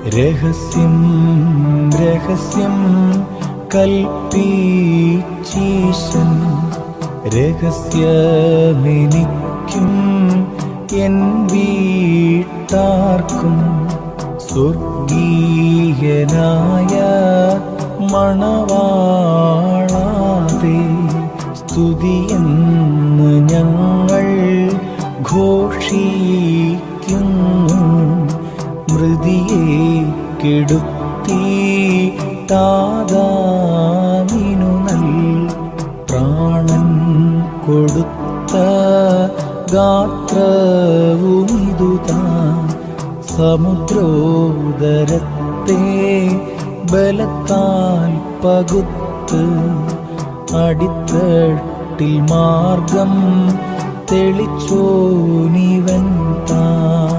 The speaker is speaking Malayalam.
രഹസ്യം രഹസ്യം കൽപ്പീച്ചീശൻ രഹസ്യമെനിക്കും എൻ വീട്ടാർക്കും സ്വർഗീയനായ മണവാളാതെ സ്തുതിയെന്ന് ഞങ്ങൾ ഘോഷിക്കുന്നു മൃതിയെ കെടുത്തി താതാവിനു നൽ പ്രാണൻ കൊടുത്ത ഗാത്രവുമിതുതാ സമുദ്രോദരത്തെ ബലത്താൽ പകുത്ത് അടിത്തട്ടിൽ മാർഗം തെളിച്ചോനിവൻ താൻ